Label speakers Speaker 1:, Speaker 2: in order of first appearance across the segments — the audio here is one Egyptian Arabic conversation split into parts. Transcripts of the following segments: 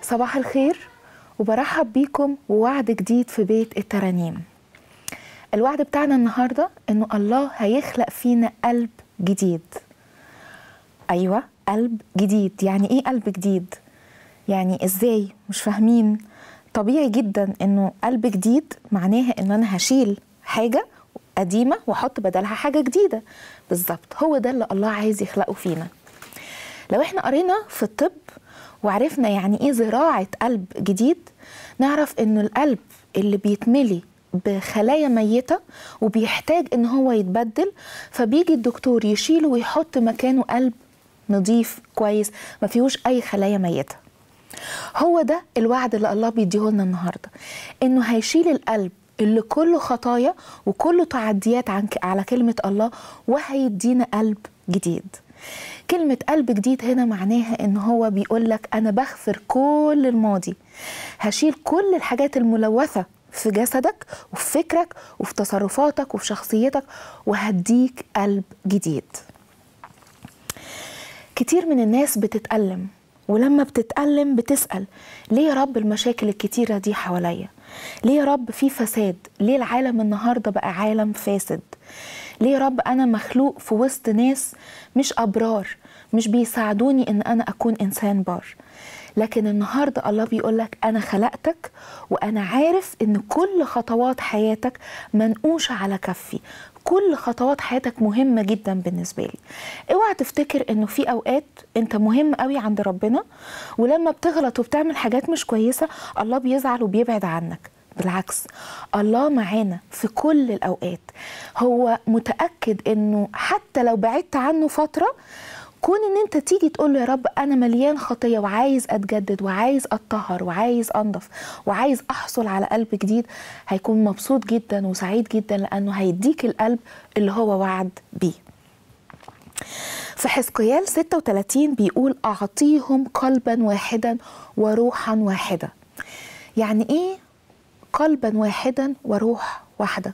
Speaker 1: صباح الخير وبرحب بيكم ووعد جديد في بيت الترانيم الوعد بتاعنا النهارده انه الله هيخلق فينا قلب جديد ايوه قلب جديد يعني ايه قلب جديد يعني ازاي مش فاهمين طبيعي جدا انه قلب جديد معناها ان انا هشيل حاجه قديمه واحط بدلها حاجه جديده بالظبط هو ده اللي الله عايز يخلقه فينا لو احنا قرينا في الطب وعرفنا يعني ايه زراعه قلب جديد نعرف انه القلب اللي بيتملي بخلايا ميته وبيحتاج ان هو يتبدل فبيجي الدكتور يشيله ويحط مكانه قلب نظيف كويس ما فيهوش اي خلايا ميته هو ده الوعد اللي الله بيديه لنا النهارده انه هيشيل القلب اللي كله خطايا وكله تعديات عن على كلمه الله وهيدينا قلب جديد كلمة قلب جديد هنا معناها ان هو بيقول لك انا بغفر كل الماضي هشيل كل الحاجات الملوثة في جسدك وفي فكرك وفي تصرفاتك وفي شخصيتك وهديك قلب جديد كتير من الناس بتتألم ولما بتتألم بتسأل ليه يا رب المشاكل الكتيرة دي حواليا ليه يا رب في فساد ليه العالم النهاردة بقى عالم فاسد ليه يا رب أنا مخلوق في وسط ناس مش أبرار مش بيساعدوني إن أنا أكون إنسان بار لكن النهارده الله بيقول لك انا خلقتك وانا عارف ان كل خطوات حياتك منقوشه على كفي كل خطوات حياتك مهمه جدا بالنسبه لي اوعى تفتكر انه في اوقات انت مهم قوي عند ربنا ولما بتغلط وبتعمل حاجات مش كويسه الله بيزعل وبيبعد عنك بالعكس الله معانا في كل الاوقات هو متاكد انه حتى لو بعدت عنه فتره كون ان انت تيجي تقول له يا رب انا مليان خطيه وعايز اتجدد وعايز اتطهر وعايز انضف وعايز احصل على قلب جديد هيكون مبسوط جدا وسعيد جدا لانه هيديك القلب اللي هو وعد بيه في حزقيال 36 بيقول اعطيهم قلبا واحدا وروحا واحده يعني ايه قلبا واحدا وروح واحده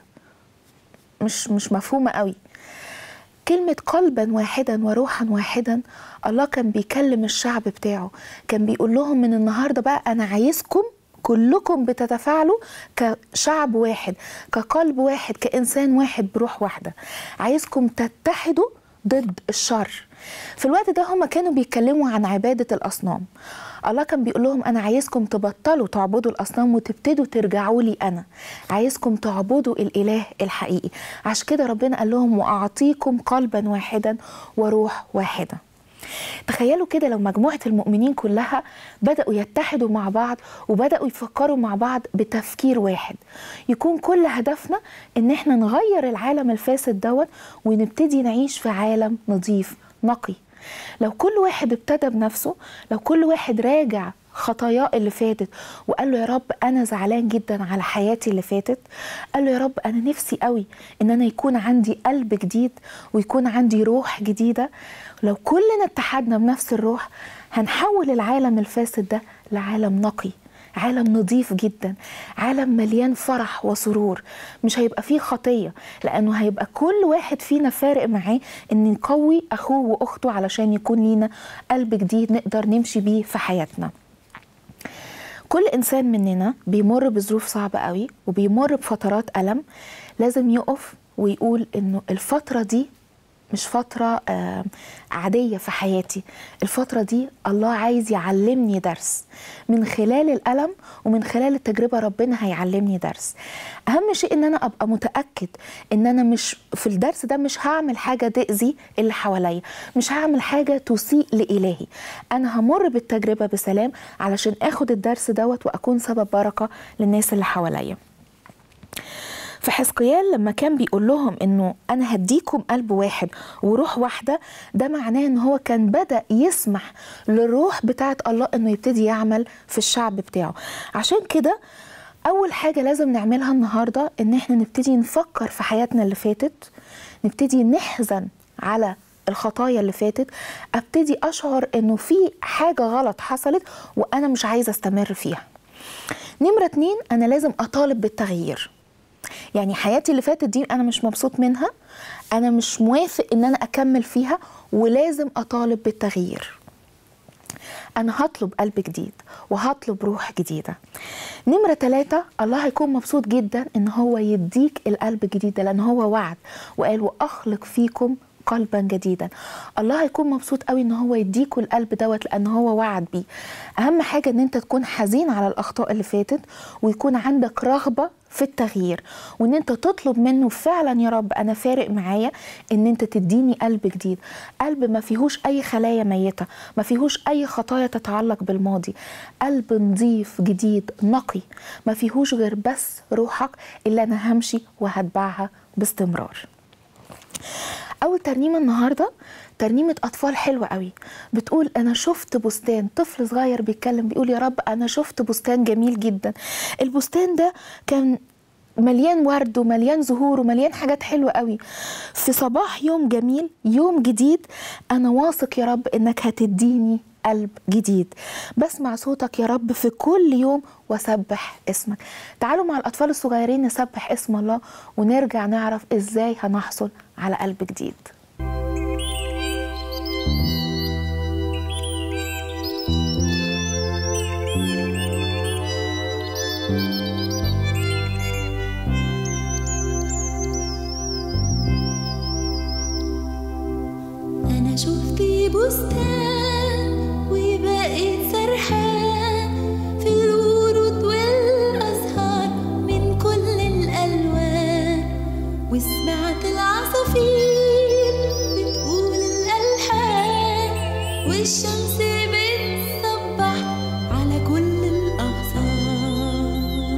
Speaker 1: مش مش مفهومه قوي كلمة قلبا واحدا وروحا واحدا الله كان بيكلم الشعب بتاعه كان بيقول لهم من النهاردة بقى أنا عايزكم كلكم بتتفاعلوا كشعب واحد كقلب واحد كإنسان واحد بروح واحدة عايزكم تتحدوا ضد الشر في الوقت ده هم كانوا بيتكلموا عن عبادة الأصنام الله كان بيقول لهم أنا عايزكم تبطلوا تعبدوا الأصنام وتبتدوا ترجعوا لي أنا عايزكم تعبدوا الإله الحقيقي عشان كده ربنا قال لهم وأعطيكم قلبا واحدا وروح واحدة تخيلوا كده لو مجموعة المؤمنين كلها بدأوا يتحدوا مع بعض وبدأوا يفكروا مع بعض بتفكير واحد يكون كل هدفنا ان احنا نغير العالم الفاسد دوت ونبتدي نعيش في عالم نظيف نقي لو كل واحد ابتدى بنفسه لو كل واحد راجع خطاياه اللي فاتت وقال له يا رب انا زعلان جدا على حياتي اللي فاتت قال له يا رب انا نفسي قوي ان انا يكون عندي قلب جديد ويكون عندي روح جديده لو كلنا اتحدنا بنفس الروح هنحول العالم الفاسد ده لعالم نقي عالم نظيف جدا عالم مليان فرح وسرور مش هيبقى فيه خطيه لانه هيبقى كل واحد فينا فارق معاه ان نقوي اخوه واخته علشان يكون لينا قلب جديد نقدر نمشي بيه في حياتنا كل انسان مننا بيمر بظروف صعبه قوي وبيمر بفترات الم لازم يقف ويقول انه الفتره دي مش فترة عادية في حياتي الفترة دي الله عايز يعلمني درس من خلال الألم ومن خلال التجربة ربنا هيعلمني درس أهم شيء إن أنا أبقى متأكد إن أنا مش في الدرس ده مش هعمل حاجة تأذي اللي حواليا مش هعمل حاجة تسيء لإلهي أنا همر بالتجربة بسلام علشان أخد الدرس دوت وأكون سبب بركة للناس اللي حواليا في حزقيال لما كان بيقول لهم انه انا هديكم قلب واحد وروح واحده ده معناه ان هو كان بدا يسمح للروح بتاعه الله انه يبتدي يعمل في الشعب بتاعه عشان كده اول حاجه لازم نعملها النهارده ان احنا نبتدي نفكر في حياتنا اللي فاتت نبتدي نحزن على الخطايا اللي فاتت ابتدي اشعر انه في حاجه غلط حصلت وانا مش عايزه استمر فيها نمره اتنين انا لازم اطالب بالتغيير يعني حياتي اللي فاتت دي انا مش مبسوط منها انا مش موافق ان انا اكمل فيها ولازم اطالب بالتغيير انا هطلب قلب جديد وهطلب روح جديده نمره ثلاثة الله هيكون مبسوط جدا ان هو يديك القلب الجديد ده لان هو وعد وقال واخلق فيكم قلبا جديدا الله هيكون مبسوط قوي ان هو يديكوا القلب دوت لان هو وعد بيه اهم حاجه ان انت تكون حزين على الاخطاء اللي فاتت ويكون عندك رغبه في التغيير وان انت تطلب منه فعلا يا رب انا فارق معايا ان انت تديني قلب جديد قلب ما فيهوش اي خلايا ميته ما فيهوش اي خطايا تتعلق بالماضي قلب نظيف جديد نقي ما فيهوش غير بس روحك اللي انا همشي وهتبعها باستمرار اول ترنيمه النهارده ترنيمه اطفال حلوه قوي بتقول انا شفت بستان طفل صغير بيتكلم بيقول يا رب انا شفت بستان جميل جدا البستان ده كان مليان ورد ومليان زهور ومليان حاجات حلوه قوي في صباح يوم جميل يوم جديد انا واثق يا رب انك هتديني قلب جديد بسمع صوتك يا رب في كل يوم وسبح اسمك تعالوا مع الأطفال الصغيرين نسبح اسم الله ونرجع نعرف إزاي هنحصل على قلب جديد
Speaker 2: أنا شفت بستان وبقيت سرحان في الورود والأزهار من كل الألوان وسمعت العصافير بتقول الألحان والشمس بتصبح على كل الأغصان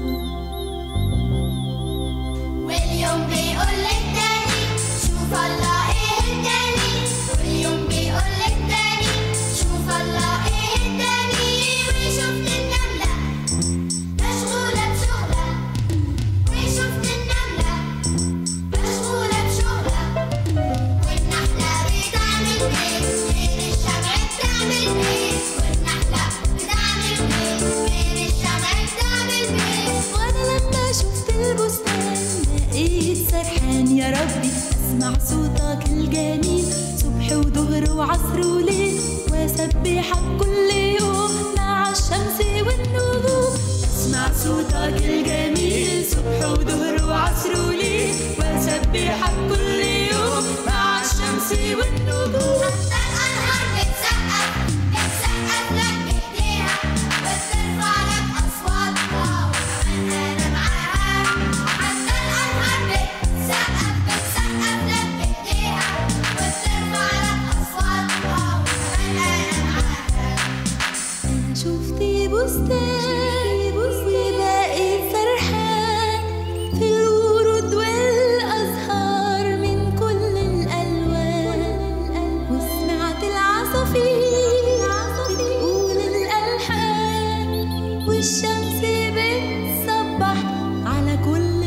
Speaker 3: واليوم بيقول للتاني شوف الله ايه التاني واليوم بيقول للتاني شوف الله ايه التاني وشفت النملة مشغولة بشغلة وشفت النملة مشغولة بشغلة والنحلة بتعمل ايه غير الشمع بتعمل ايه والنحلة بتعمل ايه غير الشمع بتعمل ايه
Speaker 2: وانا لما شفت البستان بقيت سرحان يا ربي اسمع صوتك الجميل صبح وظهر وعصر وليل واسبحك كل يوم مع الشمس والنجوم اسمع صوتك الجميل صبح وظهر وعصر وليل واسبحك كل يوم مع الشمس والنجوم
Speaker 3: حتى الأنهار بتسقف بتسقف لك بإيديها بترفع لك أصواتها وكمان أنا معاها حتى الأنهار بتسقف بتسقف لك بإيديها بترفع لك أصواتها وكمان أنا معاها
Speaker 2: أنا شفت بستان وبقيت سرحان في الورود والأزهار من كل الألوان وسمعت العصافير بتقول الألحان والشمس بتصبح على كل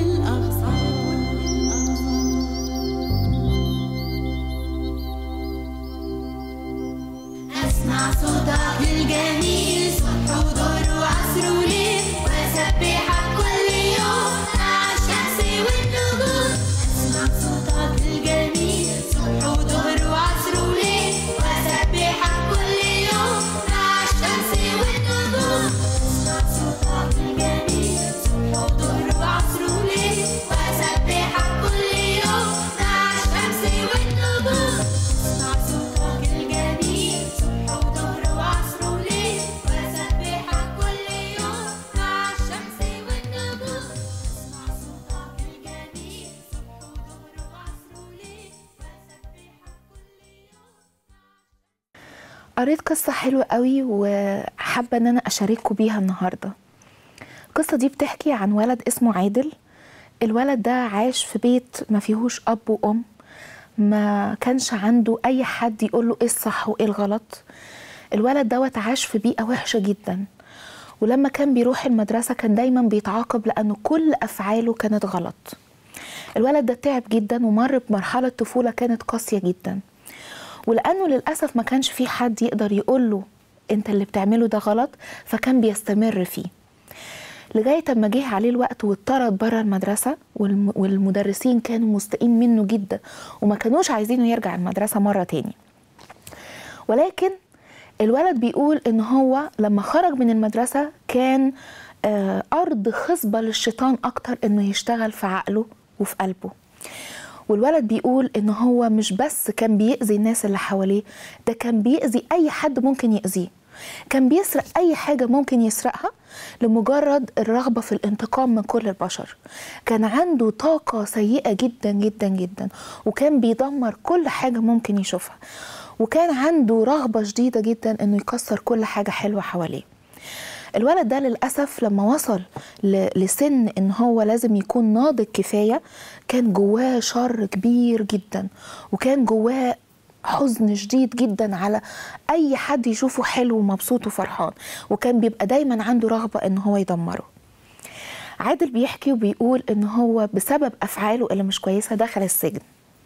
Speaker 2: الأغصان
Speaker 3: أسمع صوتك الجميل صبح وظهر وعصر وليل وأسبحك كل يوم مع الشمس والنجوم أسمع صوتك الجميل صبح وظهر وعصر وليل وأسبحك كل يوم مع الشمس والنجوم أسمع صوتك الجميل صبح وظهر وعصر وليل وأسبحك كل يوم مع الشمس والنجوم أسمع صوتك الجميل صبح وظهر وعصر وليل وأسبحك كل يوم مع الشمس والنجوم أسمع صوتك الجميل صبح وظهر وعصر وليل وأسبحك كل يوم
Speaker 1: قريت قصة حلوة قوي وحابة ان انا اشارككم بيها النهاردة القصة دي بتحكي عن ولد اسمه عادل الولد ده عاش في بيت ما فيهوش اب وام ما كانش عنده اي حد يقول له ايه الصح وايه الغلط الولد دوت عاش في بيئة وحشة جدا ولما كان بيروح المدرسة كان دايما بيتعاقب لأنه كل أفعاله كانت غلط الولد ده تعب جدا ومر بمرحلة طفولة كانت قاسية جدا ولأنه للأسف ما كانش في حد يقدر يقول له أنت اللي بتعمله ده غلط فكان بيستمر فيه لغاية ما جه عليه الوقت واتطرد بره المدرسة والم- والمدرسين كانوا مستائين منه جدا وما كانوش عايزينه يرجع المدرسة مرة تاني ولكن الولد بيقول ان هو لما خرج من المدرسة كان آه، ارض خصبة للشيطان اكتر انه يشتغل في عقله وفي قلبه والولد بيقول ان هو مش بس كان بيأذي الناس اللي حواليه ده كان بيأذي اي حد ممكن يأذيه كان بيسرق اي حاجة ممكن يسرقها لمجرد الرغبة في الانتقام من كل البشر كان عنده طاقة سيئة جدا جدا جدا وكان بيدمر كل حاجة ممكن يشوفها وكان عنده رغبة شديدة جدا انه يكسر كل حاجة حلوة حواليه الولد ده للأسف لما وصل ل- لسن إن هو لازم يكون ناضج كفاية كان جواه شر كبير جدا وكان جواه حزن شديد جدا على أي حد يشوفه حلو ومبسوط وفرحان وكان بيبقى دايما عنده رغبة إن هو يدمره عادل بيحكي وبيقول إن هو بسبب أفعاله اللي مش كويسة دخل السجن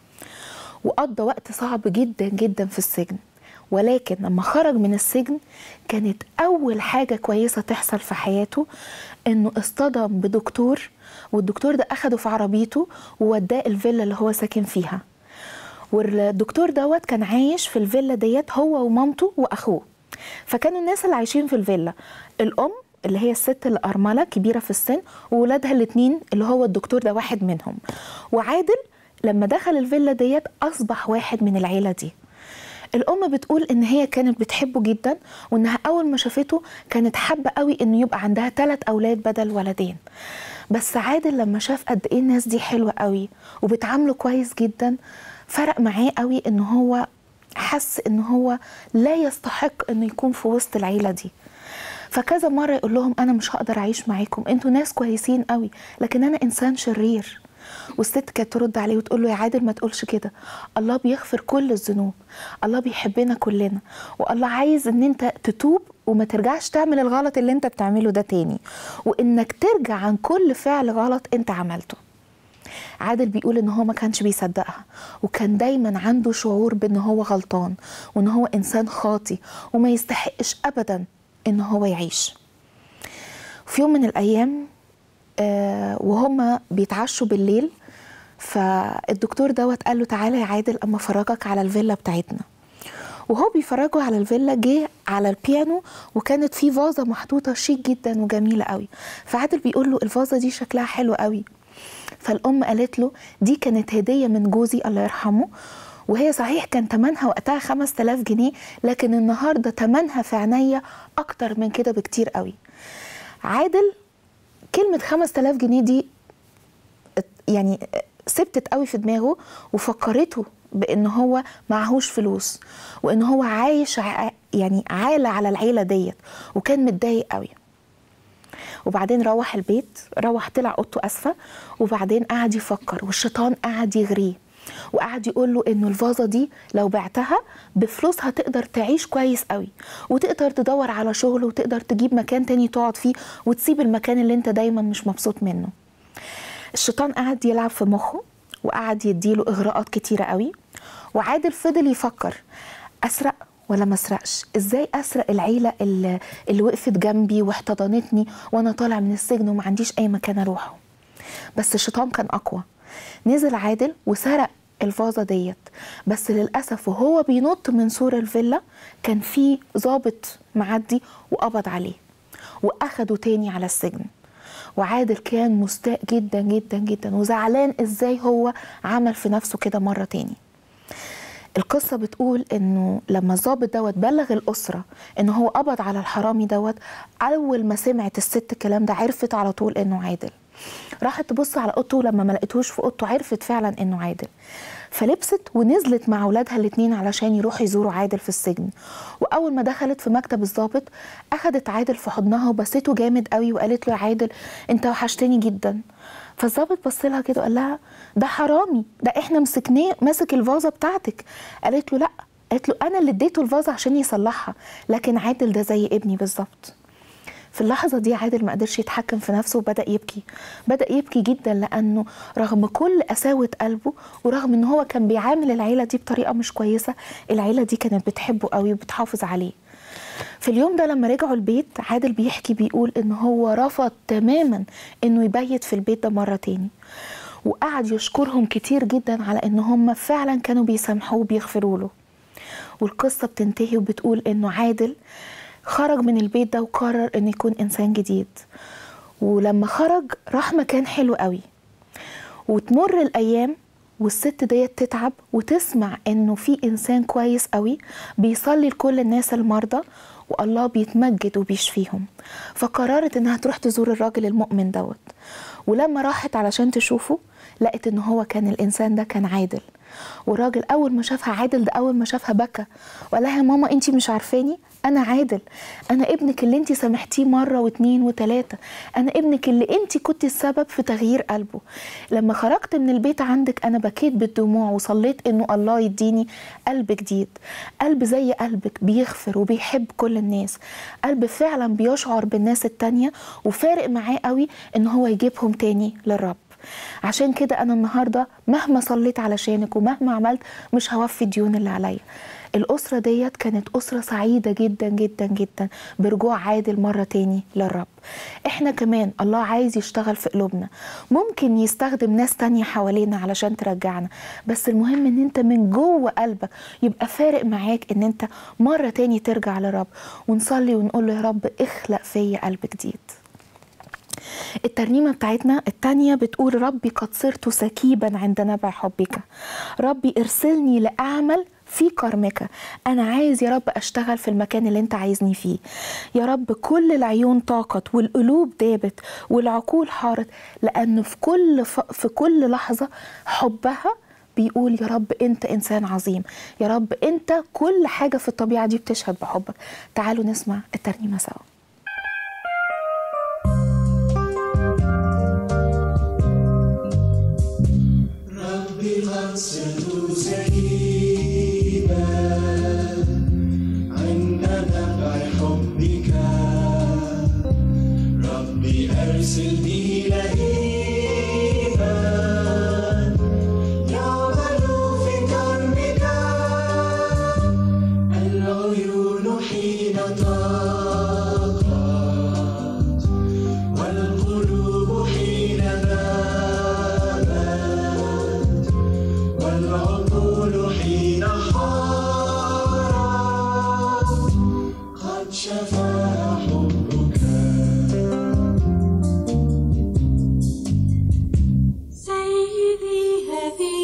Speaker 1: وقضى وقت صعب جدا جدا في السجن ولكن لما خرج من السجن كانت أول حاجة كويسة تحصل في حياته إنه اصطدم بدكتور والدكتور ده أخده في عربيته ووداه الفيلا اللي هو ساكن فيها والدكتور دوت كان عايش في الفيلا ديت هو ومامته وأخوه فكانوا الناس اللي عايشين في الفيلا الأم اللي هي الست الأرملة كبيرة في السن وولادها الاتنين اللي هو الدكتور ده واحد منهم وعادل لما دخل الفيلا ديت أصبح واحد من العيلة دي الأم بتقول إن هي كانت بتحبه جدا وإنها أول ما شافته كانت حابة قوي إنه يبقى عندها ثلاث أولاد بدل ولدين بس عادل لما شاف قد إيه الناس دي حلوة قوي وبتعامله كويس جدا فرق معاه قوي إن هو حس إن هو لا يستحق إنه يكون في وسط العيلة دي فكذا مرة يقول لهم أنا مش هقدر أعيش معاكم أنتوا ناس كويسين قوي لكن أنا إنسان شرير والست كانت ترد عليه وتقول له يا عادل ما تقولش كده الله بيغفر كل الذنوب الله بيحبنا كلنا والله عايز ان انت تتوب وما ترجعش تعمل الغلط اللي انت بتعمله ده تاني وانك ترجع عن كل فعل غلط انت عملته عادل بيقول ان هو ما كانش بيصدقها وكان دايما عنده شعور بان هو غلطان وان هو انسان خاطي وما يستحقش ابدا ان هو يعيش في يوم من الايام آه وهما بيتعشوا بالليل فالدكتور دوت قال له تعالى يا عادل اما افرجك على الفيلا بتاعتنا وهو بيفرجه على الفيلا جه على البيانو وكانت في فازه محطوطه شيك جدا وجميله قوي فعادل بيقول له الفازه دي شكلها حلو قوي فالام قالت له دي كانت هديه من جوزي الله يرحمه وهي صحيح كان تمنها وقتها 5000 جنيه لكن النهارده تمنها في عينيا اكتر من كده بكتير قوي عادل كلمة 5000 جنيه دي ات- يعني ثبتت قوي في دماغه وفكرته بان هو معهوش فلوس وان هو عايش ع- يعني عالة على العيلة ديت وكان متضايق قوي وبعدين روح البيت روح طلع اوضته اسفه وبعدين قعد يفكر والشيطان قعد يغريه وقعد يقول له انه الفازه دي لو بعتها بفلوسها تقدر تعيش كويس قوي وتقدر تدور على شغل وتقدر تجيب مكان تاني تقعد فيه وتسيب المكان اللي انت دايما مش مبسوط منه الشيطان قعد يلعب في مخه وقعد يديله اغراءات كتيره قوي وعادل فضل يفكر اسرق ولا ما اسرقش ازاي اسرق العيله اللي, اللي وقفت جنبي واحتضنتني وانا طالع من السجن وما عنديش اي مكان اروحه بس الشيطان كان اقوى نزل عادل وسرق الفازة ديت بس للأسف وهو بينط من سور الفيلا كان في ضابط معدي وقبض عليه وأخده تاني على السجن وعادل كان مستاء جدا جدا جدا وزعلان ازاي هو عمل في نفسه كده مرة تاني القصة بتقول انه لما الضابط دوت بلغ الأسرة ان هو قبض على الحرامي دوت أول ما سمعت الست الكلام ده عرفت على طول انه عادل راحت تبص على اوضته لما ما لقيتهوش في اوضته عرفت فعلا انه عادل فلبست ونزلت مع اولادها الاتنين علشان يروحوا يزوروا عادل في السجن واول ما دخلت في مكتب الضابط اخدت عادل في حضنها وبسته جامد قوي وقالت له يا عادل انت وحشتني جدا فالظابط بص لها كده وقال لها ده حرامي ده احنا مسكناه ماسك الفازه بتاعتك قالت له لا قالت له انا اللي اديته الفازه عشان يصلحها لكن عادل ده زي ابني بالظبط في اللحظة دي عادل ما قدرش يتحكم في نفسه وبدأ يبكي بدأ يبكي جدا لأنه رغم كل قساوة قلبه ورغم أنه هو كان بيعامل العيلة دي بطريقة مش كويسة العيلة دي كانت بتحبه قوي وبتحافظ عليه في اليوم ده لما رجعوا البيت عادل بيحكي بيقول ان هو رفض تماما انه يبيت في البيت ده مرة تاني وقعد يشكرهم كتير جدا على ان هم فعلا كانوا بيسامحوه وبيغفروا له والقصة بتنتهي وبتقول إنه عادل خرج من البيت ده وقرر إنه يكون إنسان جديد ولما خرج راح مكان حلو قوي وتمر الايام والست ديت تتعب وتسمع انه في انسان كويس قوي بيصلي لكل الناس المرضى والله بيتمجد وبيشفيهم فقررت انها تروح تزور الراجل المؤمن دوت ولما راحت علشان تشوفه لقت ان هو كان الانسان ده كان عادل والراجل اول ما شافها عادل ده اول ما شافها بكى وقال لها يا ماما انت مش عارفاني انا عادل انا ابنك اللي انت سامحتيه مره واتنين وتلاته انا ابنك اللي انت كنت السبب في تغيير قلبه لما خرجت من البيت عندك انا بكيت بالدموع وصليت انه الله يديني قلب جديد قلب زي قلبك بيغفر وبيحب كل الناس قلب فعلا بيشعر بالناس التانية وفارق معاه قوي ان هو يجيبهم تاني للرب عشان كده انا النهارده مهما صليت علشانك ومهما عملت مش هوفي الديون اللي عليا الأسرة ديت كانت أسرة سعيدة جدا جدا جدا برجوع عادل مرة تاني للرب احنا كمان الله عايز يشتغل في قلوبنا ممكن يستخدم ناس تانية حوالينا علشان ترجعنا بس المهم ان انت من جوه قلبك يبقى فارق معاك ان انت مرة تاني ترجع للرب ونصلي ونقول له يا رب اخلق فيا قلب جديد الترنيمة بتاعتنا التانية بتقول ربي قد صرت سكيبا عند نبع حبك ربي ارسلني لأعمل في كرمك أنا عايز يا رب أشتغل في المكان اللي أنت عايزني فيه يا رب كل العيون طاقت والقلوب دابت والعقول حارت لأن في كل ف... في كل لحظة حبها بيقول يا رب أنت إنسان عظيم يا رب أنت كل حاجة في الطبيعة دي بتشهد بحبك تعالوا نسمع الترنيمة سوا
Speaker 4: ربي قد صرت سكيبا عند نبع حبك ربي أرسلني لهيبا يعمل في كرمك العيون حين طاقت والقلوب حين ذابت والعقول حين حارت قد شفى حبك
Speaker 2: سيدي هذه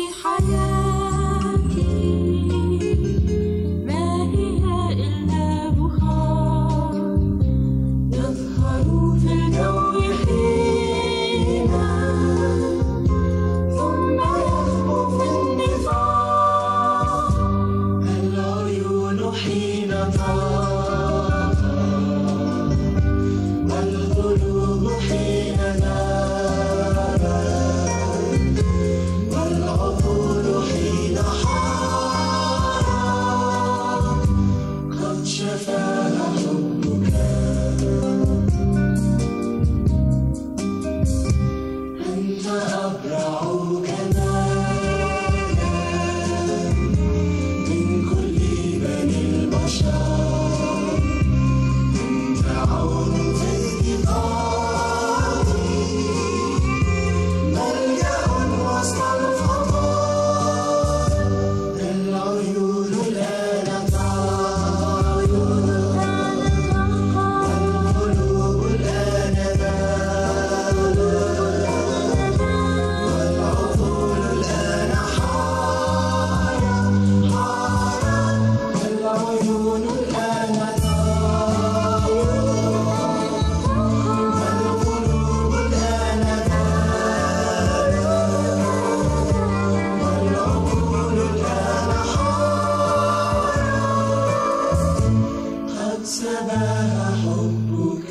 Speaker 2: حياتي ما هي إلا بخار يظهر في الجو حينا ثم يخبو في النفاق
Speaker 4: العيون حين طاقت والقلوب حين ذابت والعقول حين حارت قد شفاها حبك أنت أبرع كمالا من كل بني البشر أنت عون في افتقاري ملجأ وسط الفقار العيون الآن تعيون والقلوب الآن ذابت والعقول الآن حارت حارت العيون الآن تعيون والقلوب الآن ذابت والعقول الآن حارت قد سباها حبك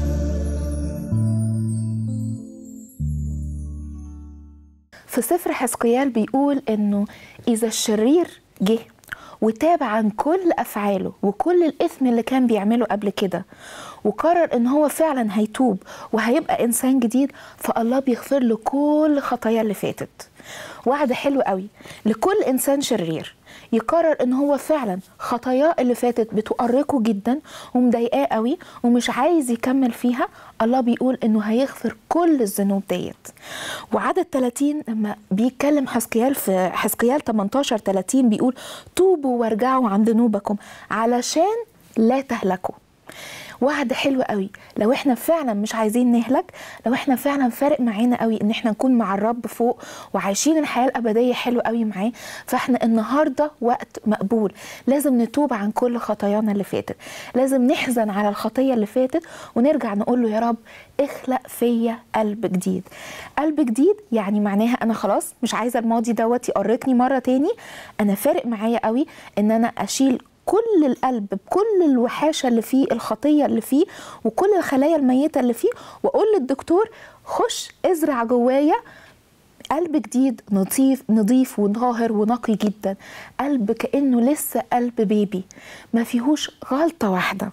Speaker 1: في سفر حزقيال بيقول انه اذا الشرير جه وتاب عن كل افعاله وكل الاثم اللي كان بيعمله قبل كده وقرر ان هو فعلا هيتوب وهيبقى انسان جديد فالله بيغفر له كل خطاياه اللي فاتت وعد حلو قوي لكل انسان شرير يقرر ان هو فعلا خطاياه اللي فاتت بتؤرقه جدا ومضايقاه قوي ومش عايز يكمل فيها الله بيقول انه هيغفر كل الذنوب ديت وعدد 30 لما بيتكلم حسقيال في حسقيال 18 30 بيقول توبوا وارجعوا عن ذنوبكم علشان لا تهلكوا وعد حلو قوي لو احنا فعلا مش عايزين نهلك لو احنا فعلا فارق معانا قوي ان احنا نكون مع الرب فوق وعايشين الحياه الابديه حلو قوي معاه فاحنا النهارده وقت مقبول لازم نتوب عن كل خطايانا اللي فاتت لازم نحزن على الخطيه اللي فاتت ونرجع نقول له يا رب اخلق فيا قلب جديد قلب جديد يعني معناها انا خلاص مش عايزه الماضي دوت يقرقني مره تاني انا فارق معايا قوي ان انا اشيل كل القلب بكل الوحاشه اللي فيه الخطيه اللي فيه وكل الخلايا الميته اللي فيه واقول للدكتور خش ازرع جوايا قلب جديد نظيف نظيف وطاهر ونقي جدا قلب كانه لسه قلب بيبي ما فيهوش غلطه واحده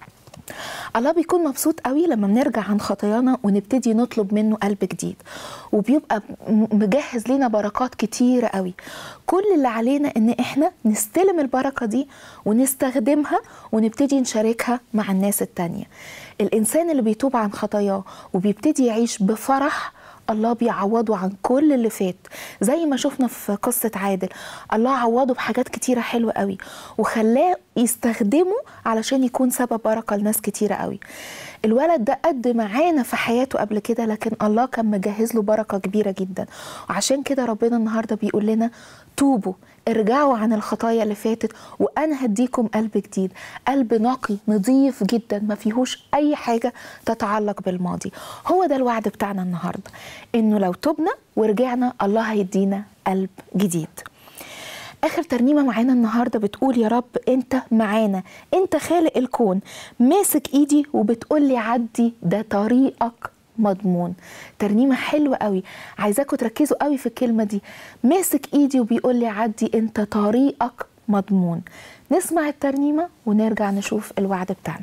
Speaker 1: الله بيكون مبسوط قوي لما بنرجع عن خطايانا ونبتدي نطلب منه قلب جديد وبيبقى م- مجهز لنا بركات كتيرة قوي كل اللي علينا ان احنا نستلم البركة دي ونستخدمها ونبتدي نشاركها مع الناس التانية الانسان اللي بيتوب عن خطاياه وبيبتدي يعيش بفرح الله بيعوضه عن كل اللي فات زي ما شفنا في قصة عادل الله عوضه بحاجات كتيرة حلوة قوي وخلاه يستخدمه علشان يكون سبب بركة لناس كتيرة قوي الولد ده قد معانا في حياته قبل كده لكن الله كان مجهز له بركة كبيرة جدا وعشان كده ربنا النهاردة بيقول لنا توبوا ارجعوا عن الخطايا اللي فاتت وانا هديكم قلب جديد قلب نقي نظيف جدا ما فيهوش اي حاجه تتعلق بالماضي هو ده الوعد بتاعنا النهارده انه لو تبنا ورجعنا الله هيدينا قلب جديد اخر ترنيمه معانا النهارده بتقول يا رب انت معانا انت خالق الكون ماسك ايدي وبتقول لي عدي ده طريقك مضمون ترنيمه حلوه قوي عايزاكم تركزوا قوي في الكلمه دي ماسك ايدي وبيقول لي عدي انت طريقك مضمون نسمع الترنيمه ونرجع نشوف الوعد بتاعنا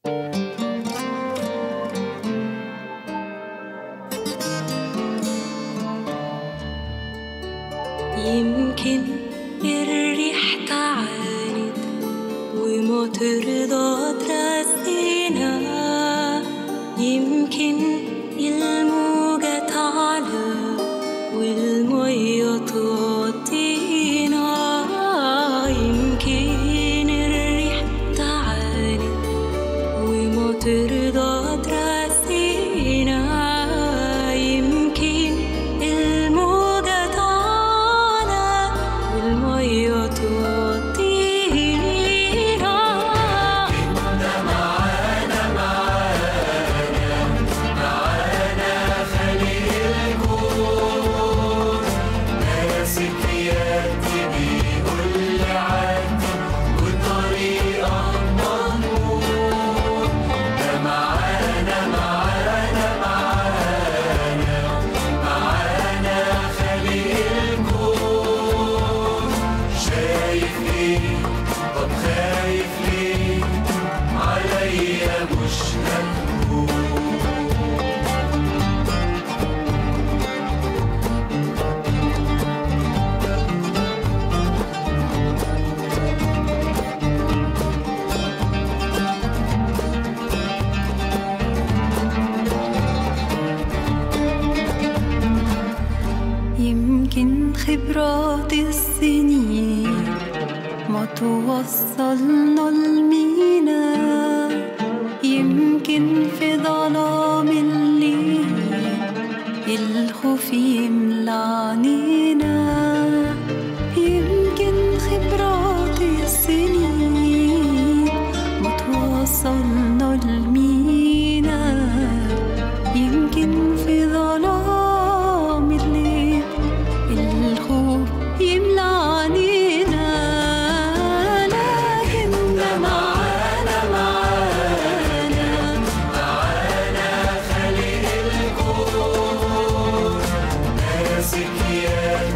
Speaker 2: يمكن الريح تعاند وما ترضى ترسينا يمكن الموجة تعلى والمية تغطينا يمكن الريح تعاند وما ترضى ترسينا يمكن الموجة تعلى والمية تغطينا
Speaker 4: ماسك يدي بيقول لي عدي وطريقك مضمون ده معانا معانا معانا معانا خالق الكون شايف ايه طب خايف ليه عليا مش هتكون
Speaker 2: يمكن خبرات السنين ما توصلنا لمينا يمكن في ظلام الليل الخوف يملى عنينا يمكن خبرات السنين ما توصلنا لمينا يمكن في ظلام الليل الخوف يملى عنينا لكن ده معانا معانا
Speaker 4: ماسك يدي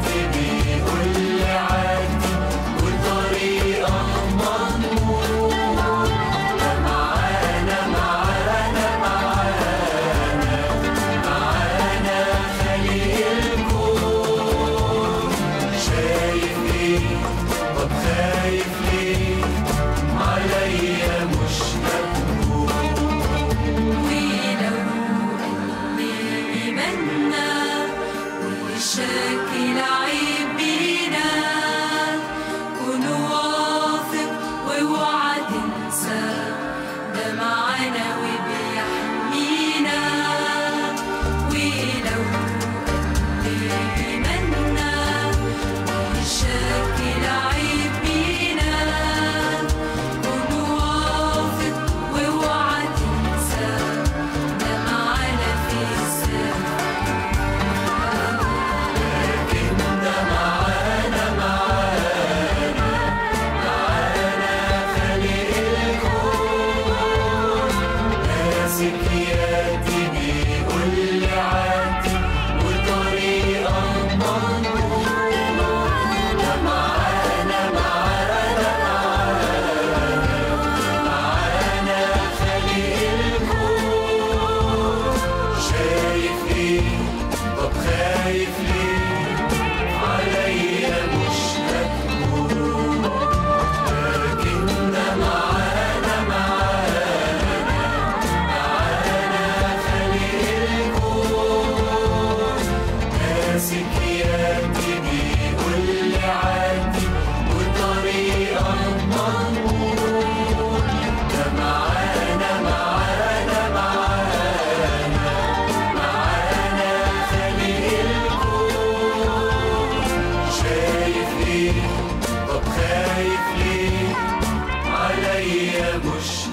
Speaker 4: مش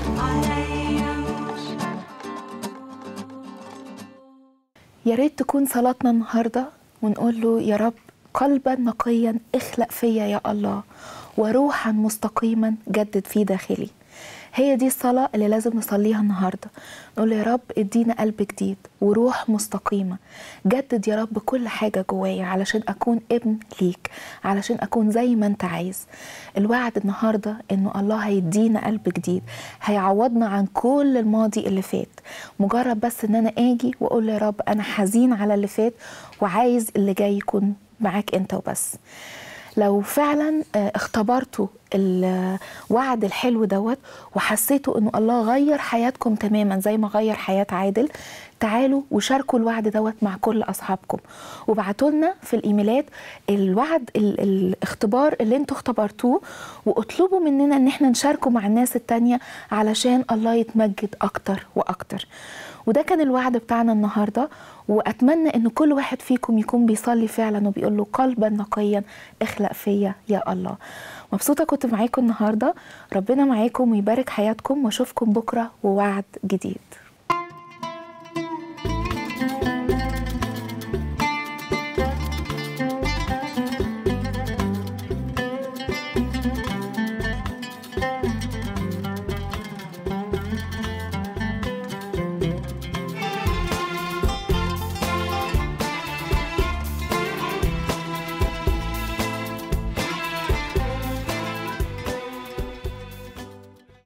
Speaker 1: يا ريت تكون صلاتنا النهارده ونقول له يا رب قلبا نقيا اخلق فيا يا الله وروحا مستقيما جدد في داخلي هي دي الصلاة اللي لازم نصليها النهاردة نقول يا رب ادينا قلب جديد وروح مستقيمة جدد يا رب كل حاجة جوايا علشان أكون ابن ليك علشان أكون زي ما أنت عايز الوعد النهاردة إنه الله هيدينا قلب جديد هيعوضنا عن كل الماضي اللي فات مجرد بس إن أنا آجي وأقول له يا رب أنا حزين على اللي فات وعايز اللي جاي يكون معاك أنت وبس لو فعلا آه، اختبرتوا الوعد الحلو دوت وحسيتوا انه الله غير حياتكم تماما زي ما غير حياة عادل تعالوا وشاركوا الوعد دوت مع كل اصحابكم وابعتوا لنا في الايميلات الوعد ال- الاختبار اللي انتوا اختبرتوه واطلبوا مننا ان احنا نشاركه مع الناس التانية علشان الله يتمجد اكتر واكتر وده كان الوعد بتاعنا النهارده واتمنى ان كل واحد فيكم يكون بيصلي فعلا وبيقول له قلبا نقيا اخلق فيا يا الله مبسوطه كنت معاكم النهارده ربنا معاكم ويبارك حياتكم واشوفكم بكره ووعد جديد